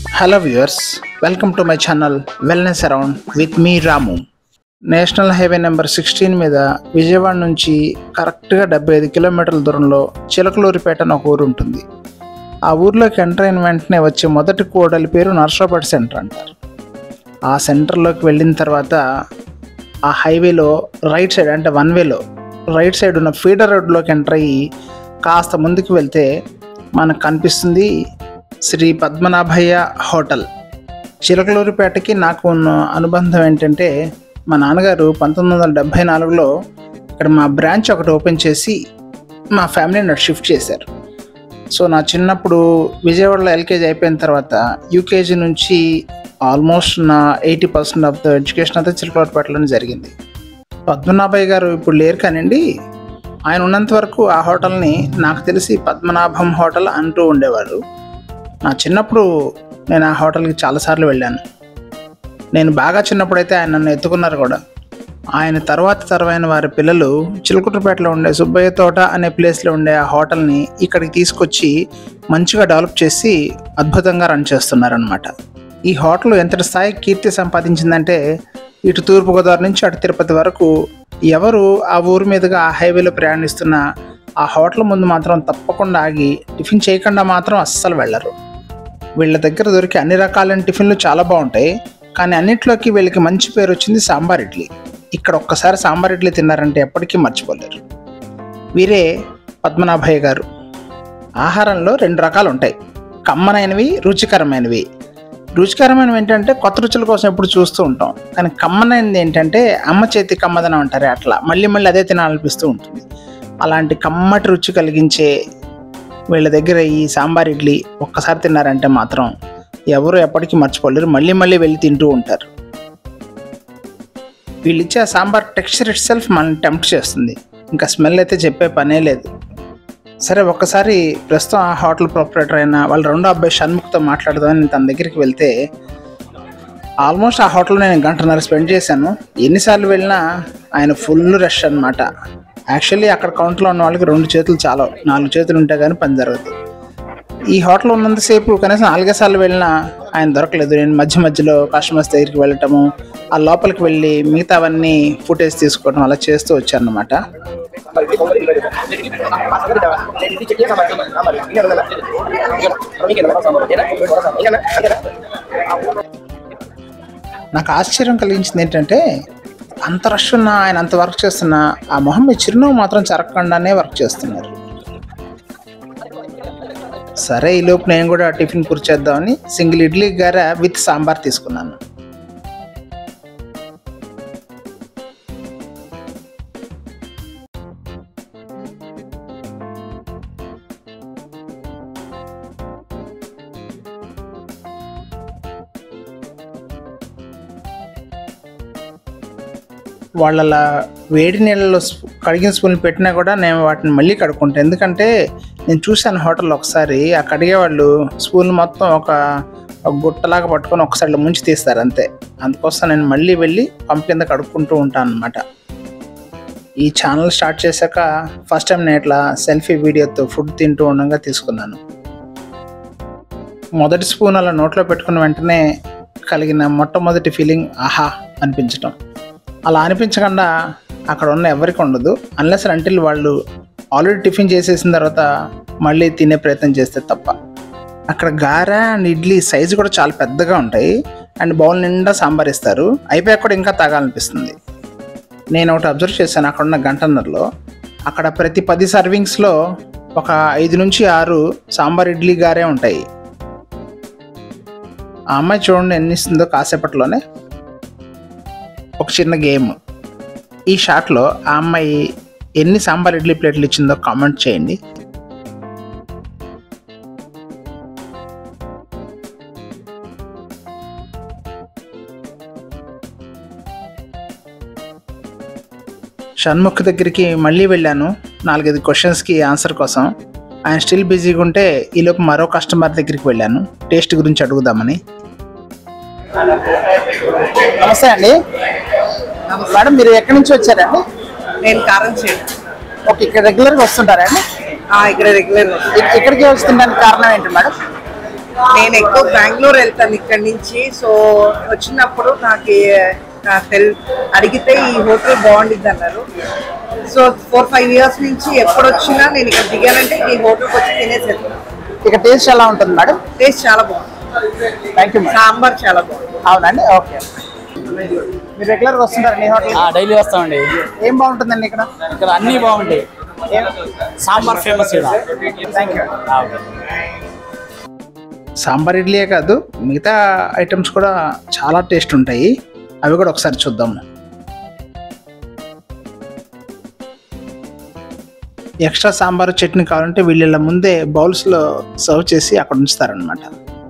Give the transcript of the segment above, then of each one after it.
Hello viewers welcome to my channel wellness around with me Ramu national highway number sixteen మీద విజయవాడ నుంచి కరెక్ట్గా డెబ్బై ఐదు కిలోమీటర్ల దూరంలో చిలకలూరిపేట అని ఒక ఊరు ఉంటుంది ఆ ఊర్లోకి ఎంటర్ అయిన వెంటనే వచ్చే మొదటి కూడలి పేరు నర్సరావుపేట సెంటర్ అంటారు ఆ సెంటర్లోకి వెళ్ళిన తర్వాత ఆ హైవేలో రైట్ సైడ్ అంటే వన్ వేలో రైట్ సైడ్ ఉన్న ఫీడర్ రోడ్లోకి ఎంటర్ అయ్యి కాస్త ముందుకు వెళ్తే మనకు కనిపిస్తుంది శ్రీ పద్మనాభయ్య హోటల్ చిలకలూరిపేటకి నాకు ఉన్న అనుబంధం ఏంటంటే మా నాన్నగారు పంతొమ్మిది వందల డెబ్భై నాలుగులో ఇక్కడ మా బ్రాంచ్ ఒకటి ఓపెన్ చేసి మా ఫ్యామిలీని అటు షిఫ్ట్ చేశారు సో నా చిన్నప్పుడు విజయవాడలో ఎల్కేజీ అయిపోయిన తర్వాత యూకేజీ నుంచి ఆల్మోస్ట్ నా eighty percent of the education అంతా చిలకలూరిపేటలోనే జరిగింది పద్మనాభయ్య గారు ఇప్పుడు లేరు కానివ్వండి ఆయన ఉన్నంత వరకు ఆ హోటల్ని నాకు తెలిసి పద్మనాభం హోటల్ అంటూ ఉండేవారు నా చిన్నప్పుడు నేను ఆ హోటల్కి చాలాసార్లు వెళ్ళాను నేను బాగా చిన్నప్పుడైతే ఆయన నన్ను ఎత్తుకున్నారు కూడా ఆయన తర్వాత తరమైన వారి పిల్లలు చిలుకుట్రపేటలో ఉండే సుబ్బయ్య తోట అనే ప్లేస్లో ఉండే ఆ హోటల్ని ఇక్కడికి తీసుకొచ్చి మంచిగా డెవలప్ చేసి అద్భుతంగా రన్ చేస్తున్నారనమాట ఈ హోటల్ ఎంతటి స్థాయి కీర్తి సంపాదించిందంటే ఇటు తూర్పుగోదావరి నుంచి అటు తిరుపతి వరకు ఎవరు ఆ ఊరి మీదుగా ఆ హైవేలో ప్రయాణిస్తున్న ఆ హోటల్ ముందు మాత్రం తప్పకుండా ఆగి టిఫిన్ చేయకుండా మాత్రం అస్సలు వెళ్ళరు వీళ్ళ దగ్గర దొరికే అన్ని రకాలైన టిఫిన్లు చాలా బాగుంటాయి కానీ అన్నిట్లోకి వీళ్ళకి మంచి పేరు వచ్చింది సాంబార్ ఇడ్లీ ఇక్కడ ఒక్కసారి సాంబార్ ఇడ్లీ తిన్నారంటే ఎప్పటికీ మర్చిపోలేరు వీరే పద్మనాభయ్య గారు ఆహారంలో రెండు రకాలు ఉంటాయి కమ్మనైనవి రుచికరమైనవి రుచికరమైనవి ఏంటంటే కొత్త రుచుల కోసం ఎప్పుడు చూస్తూ ఉంటాం కానీ కమ్మనైనది ఏంటంటే అమ్మ చేతి కమ్మదనం అంటారే అట్లా మళ్ళీ మళ్ళీ అదే తినాలనిపిస్తూ ఉంటుంది అలాంటి కమ్మటి రుచి కలిగించే వీళ్ళ దగ్గర ఈ సాంబార్ ఇడ్లీ ఒక్కసారి తిన్నారంటే మాత్రం ఎవరు ఎప్పటికీ మర్చిపోలేరు మళ్ళీ మళ్ళీ వెళ్ళి తింటూ ఉంటారు వీళ్ళు ఇచ్చే ఆ సాంబార్ టెక్స్చర్ ఇట్ సెల్ఫ్ మనం టెంప్ట్ చేస్తుంది ఇంకా స్మెల్ అయితే చెప్పే పనే లేదు సరే ఒక్కసారి ప్రస్తుతం ఆ హోటల్ ప్రొపరేటర్ అయిన వాళ్ళ రెండో అబ్బాయి షణ్ముఖ్తో మాట్లాడదామని నేను తన దగ్గరికి వెళ్తే ఆల్మోస్ట్ ఆ హోటల్లో నేను గంటన్నర స్పెండ్ చేశాను ఎన్నిసార్లు వెళ్ళినా ఆయన ఫుల్ రష్ అనమాట యాక్చువల్లీ అక్కడ కౌంటర్లో ఉన్న వాళ్ళకి రెండు చేతులు చాలా నాలుగు చేతులు ఉంటే కానీ పని జరగదు ఈ హోటల్ ఉన్నంతసేపు కనీసం నాలుగే సార్లు వెళ్ళినా ఆయన దొరకలేదు నేను మధ్య మధ్యలో కస్టమర్స్ దగ్గరికి వెళ్ళటము ఆ లోపలికి వెళ్ళి మిగతావన్నీ ఫుటేజ్ తీసుకోవడం అలా చేస్తూ వచ్చానమాట నాకు ఆశ్చర్యం కలిగించింది ఏంటంటే అంత రష్ ఉన్న ఆయన అంత వర్క్ చేస్తున్న ఆ మొహం మీద చిరునవ్వు మాత్రం చెరగకుండానే వర్క్ చేస్తున్నారు సరే ఈ లోపు నేను కూడా టిఫిన్ పూర్తి చేద్దామని సింగిల్ ఇడ్లీ గార విత్ సాంబార్ తీసుకున్నాను వాళ్ళ అలా వేడి నీళ్ళలో స్పూ- కడిగిన స్పూన్ పెట్టినా కూడా నేను వాటిని మళ్ళీ కడుక్కుంటాను ఎందుకంటే నేను చూశాను హోటల్లో ఒకసారి ఆ కడిగే వాళ్ళు స్పూన్ మొత్తం ఒక ఒక గుట్టలాగా పట్టుకొని ఒకసారి ముంచి తీస్తారు అంతే అందుకోసం నేను మళ్ళీ వెళ్ళి పంప్ కింద కడుక్కుంటూ ఉంటాను అనమాట ఈ ఛానల్ స్టార్ట్ చేశాక ఫస్ట్ టైం నేను ఇట్లా సెల్ఫీ వీడియోతో ఫుడ్ తింటూ ఉండగా తీసుకున్నాను మొదటి స్పూన్ అలా నోట్లో పెట్టుకున్న వెంటనే కలిగిన మొట్టమొదటి ఫీలింగ్ ఆహా అనిపించటం అలా అనిపించకుండా అక్కడ ఉన్న ఎవరికి ఉండదు అన్లెస్ అంటిల్ వాళ్ళు ఆల్రెడీ టిఫిన్ చేసేసిన తర్వాత మళ్ళీ తినే ప్రయత్నం చేస్తే తప్ప అక్కడ గారె అండ్ ఇడ్లీ సైజు కూడా చాలా పెద్దగా ఉంటాయి అండ్ బౌల్ నిండా సాంబార్ ఇస్తారు అయిపోయాక కూడా ఇంకా తాగాలనిపిస్తుంది నేను ఒకటి అబ్జర్వ్ చేశాను అక్కడ ఉన్న గంటన్నరలో అక్కడ ప్రతి పది సర్వింగ్స్లో ఒక ఐదు నుంచి ఆరు సాంబార్ ఇడ్లీ గారే ఉంటాయి ఆ అమ్మాయి చూడండి ఎన్ని ఇస్తుందో కాసేపట్లోనే ఒక చిన్న గేమ్ ఈ షాట్లో ఆ అమ్మాయి ఎన్ని సాంబార్ ఇడ్లీ ప్లేట్లు ఇచ్చిందో కామెంట్ చేయండి షణ్ముఖ్ దగ్గరికి మళ్ళీ వెళ్ళాను నాలుగైదు క్వశ్చన్స్కి ఆన్సర్ కోసం ఆయన స్టిల్ బిజీగా ఉంటే ఈలోపు మరో కస్టమర్ దగ్గరికి వెళ్ళాను టేస్ట్ గురించి అడుగుదామని నమస్తే అండి మేడం మీరు ఎక్కడి నుంచి వచ్చారండి నేను కారం చేయను ఓకే ఇక్కడ రెగ్యులర్గా వస్తుంటారా అండి ఇక్కడ రెగ్యులర్ ఇక్- ఇక్కడికి వస్తుండడానికి కారణం ఏంటి మేడం నేను ఎక్కువ బెంగళూరు వెళ్తాను ఇక్కడి నుంచి సో వచ్చినప్పుడు నాకు ఏ- నాకు తెల్ అడిగితే ఈ హోటల్ బాగుండిద్ది అన్నారు సో ఫోర్ ఫైవ్ ఇయర్స్ నుంచి ఎప్పుడు వచ్చినా నేను ఇక్కడ దిగానంటే ఈ హోటల్కి వచ్చి తినేసి వెళ్తాను ఇక టేస్ట్ ఎలా ఉంటుంది మేడం టేస్ట్ చాలా బాగుంది థ్యాంక్ యూ మేడం సాంబార్ చాలా బాగుంది అవునండి ఓకే మీరు రెగ్యులర్గా వస్తుంటారు ఈ హోటల్ డైలీ వస్తామండి ఏం బాగుంటుందండి ఇక్కడ ఇక్కడ అన్ని బాగుంటాయి సాంబార్ ఫేమస్ ఇక్కడ థ్యాంక్ యూ సాంబార్ ఇడ్లీయే కాదు మిగతా ఐటమ్స్ కూడా చాలా టేస్ట్ ఉంటాయి అవి కూడా ఒకసారి చూద్దాము ఎక్స్ట్రా సాంబార్ చట్నీ కావాలంటే వీళ్ళ ముందే బౌల్స్లో సర్వ్ చేసి అక్కడ ఉంచుతారనమాట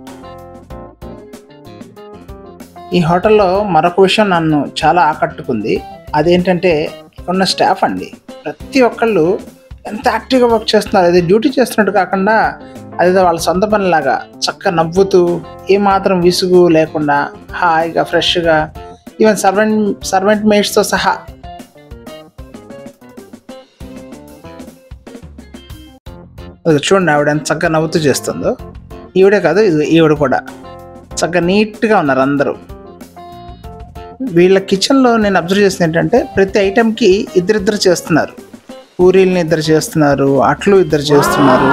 ఈ హోటల్లో మరొక విషయం నన్ను చాలా ఆకట్టుకుంది అదేంటంటే ఇక్కడ ఉన్న స్టాఫ్ అండి ప్రతి ఒక్కళ్ళు ఎంత యాక్టివ్గా వర్క్ చేస్తున్నారు అది డ్యూటీ చేస్తున్నట్టు కాకుండా అదేదో వాళ్ళ సొంత పనిలాగా చక్కగా నవ్వుతూ ఏమాత్రం విసుగు లేకుండా హాయిగా ఫ్రెష్గా ఈవెన్ సర్వెంట్ సర్వెంట్ మేట్స్తో సహా అది చూడండి ఆవిడ ఎంత చక్కగా నవ్వుతూ చేస్తుందో ఈవిడే కాదు ఇది ఈవిడ కూడా చక్కగా నీట్గా ఉన్నారు అందరూ వీళ్ళ కిచెన్లో నేను అబ్జర్వ్ చేసింది ఏంటంటే ప్రతి ఐటెంకి ఇద్దరిద్దరు చేస్తున్నారు పూరీల్ని ఇద్దరు చేస్తున్నారు అట్లు ఇద్దరు చేస్తున్నారు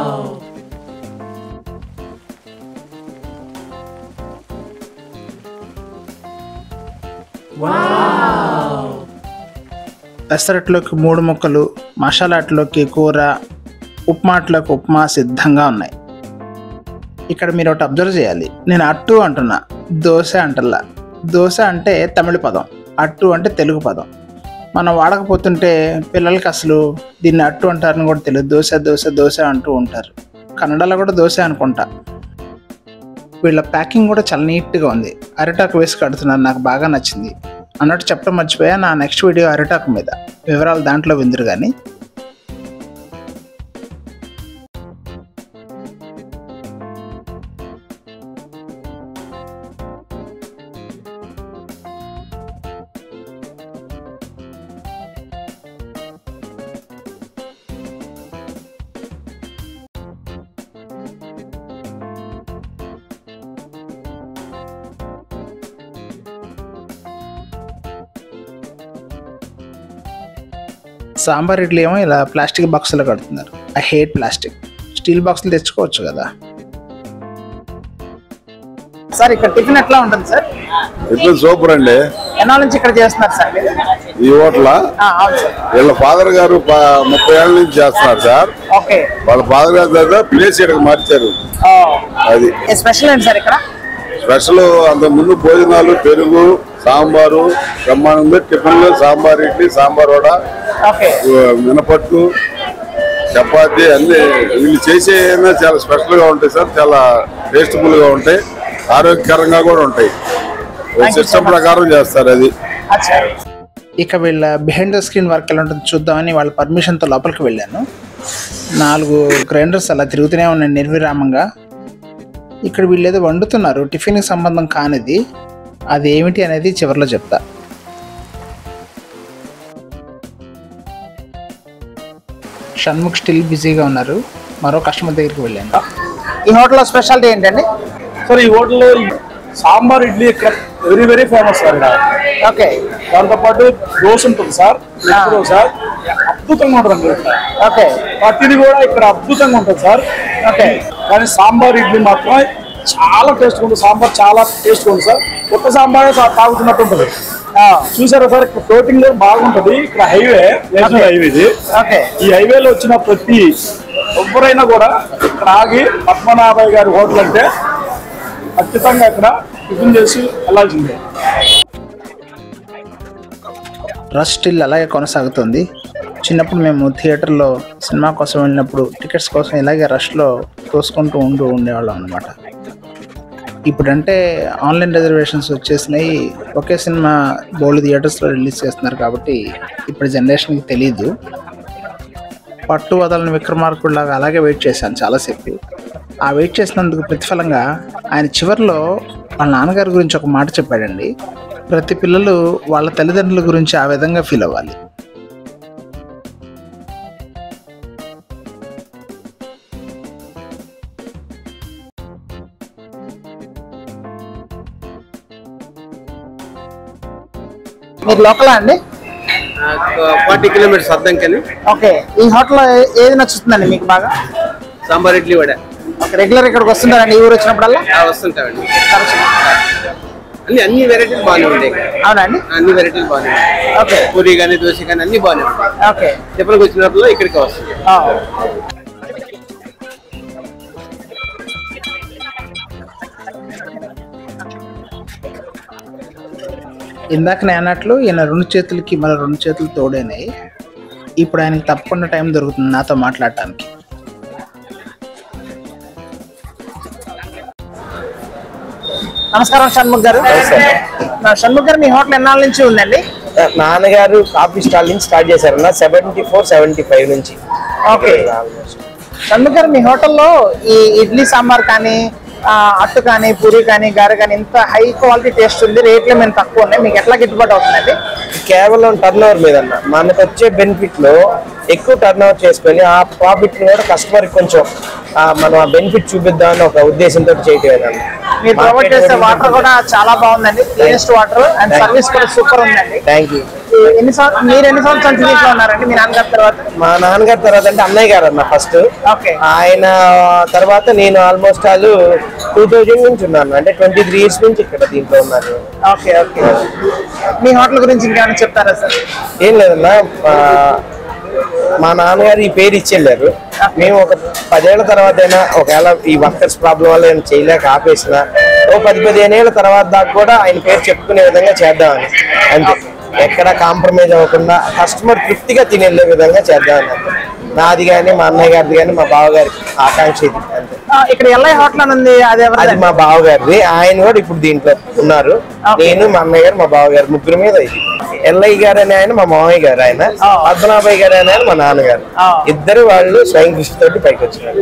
పెసరట్లోకి మూడు ముక్కలు మసాలా అట్లోకి కూర ఉప్మా అట్లోకి ఉప్మా సిద్ధంగా ఉన్నాయి ఇక్కడ మీరు ఒకటి అబ్జర్వ్ చేయాలి నేను అట్టు అంటున్నా దోశ అంటల్లా దోశ అంటే తమిళ పదం అట్టు అంటే తెలుగు పదం మనం వాడకపోతుంటే పిల్లలకి అసలు దీన్ని అట్టు అంటారని కూడా తెలియదు దోశ దోశ దోశ అంటూ ఉంటారు కన్నడలో కూడా దోశ అనుకుంటా వీళ్ళ ప్యాకింగ్ కూడా చాలా నీట్గా ఉంది అరిటాకు వేసి కడుతున్నారు నాకు బాగా నచ్చింది అన్నట్టు చెప్పడం మర్చిపోయా నా నెక్స్ట్ వీడియో అరిటాకు మీద వివరాలు దాంట్లో విందురు కానీ సాంబార్ ఇడ్లీ ఏమో ఇలా ప్లాస్టిక్ బాక్సులో కడుతున్నారు ఐ హేట్ ప్లాస్టిక్ స్టీల్ బాక్సులు తెచ్చుకోవచ్చు కదా సార్ ఇక్కడ టిఫిన్ ఎట్లా ఉంటుంది సార్ టిఫిన్ సూపర్ అండి ఎన్నాళ్ళ నుంచి ఇక్కడ చేస్తున్నారు సార్ మీరు? ఈ హోటల్ ఆ, అవును సార్ వీళ్ళ ఫాదర్ గారు ప- ముప్పై ఏళ్ళ నుంచి చేస్తున్నారు సార్ ఓకే వాళ్ళ ఫాదర్ గారి దగ్గర ప్లేస్ ఇక్కడ మార్చారు అది స్పెషల్ ఏంటి సార్ ఇక్కడ స్పెషల్ అంత ముందు భోజనాలు పెరుగు సాంబారు బ్రహ్మాండం టిఫిన్లు సాంబార్ ఇడ్లీ సాంబార్ వడ ఓకే ఉ, మినపట్టు చపాతి అన్ని వీళ్ళు చేసే ఏమైనా చాలా స్పెషల్ గా ఉంటాయి సార్ చాలా టేస్టబుల్ గా ఉంటాయి ఆరోగ్యకరంగా కూడా ఉంటాయి you so సిస్టమ్ much. ప్రకారం చేస్తారు అది అచ్చా ఇక వీళ్ళ బిహైండ్ ద స్క్రీన్ వర్క్ ఎలా ఉంటుంది చూద్దామని వాళ్ళ పర్మిషన్తో లోపలికి వెళ్ళాను నాలుగు గ్రైండర్స్ అలా తిరుగుతూనే ఉన్నాయి నిర్విరామంగా ఇక్కడ వీళ్ళు ఏదో వండుతున్నారు టిఫిన్కి సంబంధం కానిది అది ఏమిటి అనేది చివరిలో చెప్తా షణ్ముఖ్ స్టిల్ బిజీగా ఉన్నారు మరో కస్టమర్ దగ్గరికి వెళ్ళాను ఈ హోటల్లో స్పెషాలిటీ ఏంటండి సార్ ఈ హోటల్లో ఈ సాంబార్ ఇడ్లీ ఇక్కడ వెరీ వెరీ ఫేమస్ సార్ ఇక్కడ ఓకే దాంతో పాటు దోశ ఉంటుంది సార్ ఎప్పుడు సార్ అద్భుతంగా ఉంటుంది ఇక్కడ ఓకే ప్రతిది కూడా ఇక్కడ అద్భుతంగా ఉంటుంది సార్ ఓకే కానీ సాంబార్ ఇడ్లీ మాత్రం చాలా టేస్ట్ ఉంటుంది సాంబార్ చాలా టేస్ట్ ఉంది సార్ కొత్త సాంబార్ తాగుతున్నట్టు ఉంటుంది చూసారా సార్ ఇక్కడ ఫ్లోటింగ్ బాగుంటది ఇక్కడ హైవే నేషనల్ హైవే ఇది ఓకే ఈ హైవేలో వచ్చిన ప్రతి ఎవరైనా కూడా ఇక్కడ ఆగి పద్మనాభయ్య గారి హోటల్ అంటే ఖచ్చితంగా ఇక్కడ టిఫిన్ చేసి వెళ్ళాల్సిందే రష్ స్టిల్ అలాగే కొనసాగుతుంది చిన్నప్పుడు మేము థియేటర్లో సినిమా కోసం వెళ్ళినప్పుడు టికెట్స్ కోసం ఇలాగే రష్లో తోసుకుంటూ ఉంటూ ఉండేవాళ్ళం అనమాట ఇప్పుడంటే ఆన్లైన్ రిజర్వేషన్స్ వచ్చేసినాయి ఒకే సినిమా బోల్డ్ థియేటర్స్లో రిలీజ్ చేస్తున్నారు కాబట్టి ఇప్పుడు జనరేషన్కి తెలియదు పట్టు వదలని విక్రమార్కుడిలాగా అలాగే వెయిట్ చేశాను చాలాసేపు ఆ వెయిట్ చేసినందుకు ప్రతిఫలంగా ఆయన చివరిలో వాళ్ళ నాన్నగారి గురించి ఒక మాట చెప్పాడండి ప్రతి పిల్లలు వాళ్ళ తల్లిదండ్రుల గురించి ఆ విధంగా ఫీల్ అవ్వాలి మీరు లోకలా అండి ఫార్టీ కిలోమీటర్స్ అద్దంకని ఓకే ఈ హోటల్ ఏది నచ్చుతుందండి మీకు బాగా సాంబార్ ఇడ్లీ వడ ఓకే రెగ్యులర్ ఇక్కడికి వస్తుంటారండి ఈ ఊరు వచ్చినప్పుడల్లా ఆ, వస్తుంటామండి అన్ని అన్ని వెరైటీలు బాగానే ఉంటాయి ఇక్కడ. అవునండి అన్ని వెరైటీలు బాగానే ఉంటాయి ఓకే పూరి కానీ దోశ కానీ అన్ని బాగానే ఉంటాయి ఓకే ఎప్పటికి వచ్చినప్పుడు ఇక్కడికి వస్తుంది ఆ. ఇందాక నేను అన్నట్లు ఈయన రెండు చేతులకి మన రెండు చేతులు తోడైనాయి ఇప్పుడు ఆయనకి తప్పకుండా టైం దొరుకుతుంది నాతో మాట్లాడటానికి నమస్కారం షణ్ముఖ్ గారు నా షణ్ముఖ్ గారు మీ హోటల్ ఎన్నాళ్ళ నుంచి ఉందండి నాన్నగారు కాఫీ స్టాల్ నుంచి స్టార్ట్ చేశారన్న సెవెంటీ ఫోర్ సెవెంటీ ఫైవ్ నుంచి ఓకే షణ్ముఖ్ గారు మీ హోటల్లో ఈ ఇడ్లీ సాంబార్ కానీ ఆ, అట్టు కానీ పూరి కానీ గారె కానీ ఇంత హై క్వాలిటీ టేస్ట్ ఉంది రేట్లు మేము తక్కువ ఉన్నాయి మీకు ఎట్లా గిట్టుబాటు అవుతుందండి కేవలం టర్న్ ఓవర్ మీద అన్న మనకు వచ్చే బెనిఫిట్ లో ఎక్కువ టర్న్ ఓవర్ చేసుకొని ఆ ప్రాఫిట్ ని కూడా కస్టమర్ కొంచెం ఆ, మనం ఆ బెనిఫిట్ చూపిద్దామని ఒక ఉద్దేశంతో చేయటం మీరు ప్రొవైడ్ చేసే వాటర్ కూడా చాలా బాగుందండి క్లీనెస్ట్ వాటర్ అండ్ సర్వీస్ కూడా సూపర్ ఉందండి థ్యాంక్ యూ ఎన్ని సంవత్సరాలు మీరు ఎన్ని సంవత్సరాల నుంచి దీంట్లో ఉన్నారండి మీ నాన్నగారి తర్వాత మా నాన్నగారి తర్వాత అంటే అన్నయ్య గారు అన్న ఫస్ట్ ఓకే ఆయన తర్వాత నేను ఆల్మోస్ట్ ఆల్ టూ థౌజండ్ నుంచి ఉన్నాను అంటే ట్వంటీ త్రీ ఇయర్స్ నుంచి ఇక్కడ దీంట్లో ఉన్నాను ఓకే ఓకే మీ హోటల్ గురించి ఇంకేమైనా చెప్తారా సార్ ఏం లేదన్నా ఆ, మా నాన్నగారు ఈ పేరు ఇచ్చెళ్ళారు మేము ఒక పదేళ్ల తర్వాత అయినా ఒకవేళ ఈ వర్కర్స్ ప్రాబ్లం వల్ల ఏమైనా చేయలేక ఆపేసిన ఓ పది పదిహేను ఏళ్ళ తర్వాత దాకా కూడా ఆయన పేరు చెప్పుకునే విధంగా చేద్దామని అంతే ఎక్కడ కాంప్రమైజ్ అవ్వకుండా కస్టమర్ తృప్తిగా తినేళ్ళే విధంగా చేద్దామని అంతే. నాది కానీ మా అన్నయ్య గారిది కానీ మా బావగారికి ఆకాంక్ష ఇది అంతే ఆ, ఇక్కడ ఎల్ఐ హోటల్ అని ఉంది అది అది ఎవరిది మా బావగారిది ఆయన కూడా ఇప్పుడు దీంట్లో ఉన్నారు నేను మా అన్నయ్య గారు మా బావగారు ముగ్గురు మీద ఇది ఎల్లయ్య గారు అని ఆయన మా మామయ్య గారు ఆయన పద్మనాభయ్య గారు అని ఆయన మా నాన్నగారు ఆ. ఇద్దరు వాళ్ళు స్వయం కృషి తోటి పైకి వచ్చినారు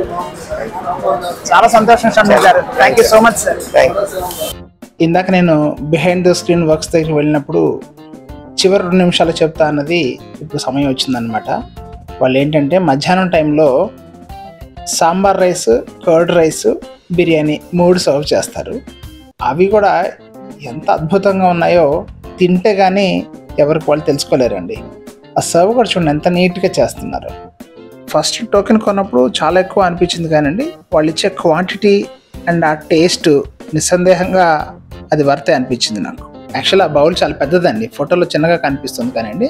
చాలా సంతోషం Shanmukh garu thank you so much sir thank ఇందాక నేను బిహైండ్ ద స్క్రీన్ వర్క్స్ దగ్గరికి వెళ్ళినప్పుడు చివరి రెండు నిమిషాలు చెప్తా అన్నది ఇప్పుడు సమయం వచ్చిందనమాట వాళ్ళు ఏంటంటే మధ్యాహ్నం టైంలో sambar rice curd rice biryani మూడు సర్వ్ చేస్తారు అవి కూడా ఎంత అద్భుతంగా ఉన్నాయో తింటే కానీ ఎవరికి వాళ్ళు తెలుసుకోలేరండి ఆ సర్వ్ కూడా చూడండి ఎంత నీట్గా చేస్తున్నారు ఫస్ట్ టోకెన్ కొన్నప్పుడు చాలా ఎక్కువ అనిపించింది కానండి వాళ్ళు ఇచ్చే క్వాంటిటీ అండ్ ఆ టేస్ట్ నిస్సందేహంగా అది వర్తే అనిపించింది నాకు యాక్చువల్ ఆ బౌల్ చాలా పెద్దదండి ఫోటోలో చిన్నగా కనిపిస్తుంది కానండి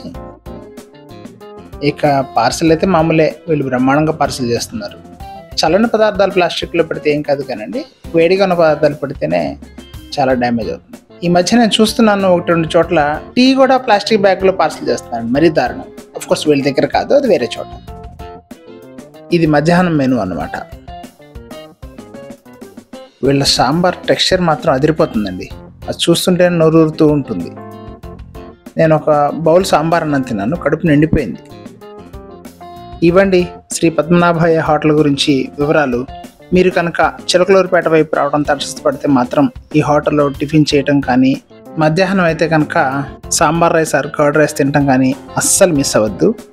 ఇక పార్సల్ అయితే మామూలే వీళ్ళు బ్రహ్మాండంగా పార్సల్ చేస్తున్నారు చల్లని పదార్థాలు ప్లాస్టిక్లో పెడితే ఏం కాదు కానండి వేడిగా ఉన్న పదార్థాలు పెడితేనే చాలా డ్యామేజ్ అవుతుంది ఈ మధ్య నేను చూస్తున్నాను ఒకటి రెండు చోట్ల టీ కూడా ప్లాస్టిక్ బ్యాగ్లో పార్సల్ చేస్తున్నాను మరీ దారుణం అఫ్ కోర్స్ వీళ్ళ దగ్గర కాదు అది వేరే చోట ఇది మధ్యాహ్నం మెను అన్నమాట వీళ్ళ సాంబార్ టెక్స్చర్ మాత్రం అదిరిపోతుందండి అది చూస్తుంటే నోరూరుతూ ఉంటుంది నేను ఒక బౌల్ సాంబార్ అన్నం తిన్నాను కడుపు నిండిపోయింది ఇవ్వండి శ్రీ పద్మనాభయ్య హోటల్ గురించి వివరాలు మీరు కనుక చిలకలూరుపేట వైపు రావడం తటస్థపడితే మాత్రం ఈ హోటల్లో టిఫిన్ చేయటం కానీ మధ్యాహ్నం అయితే కనుక sambar rice or curd rice తినటం కానీ అస్సలు మిస్ అవ్వద్దు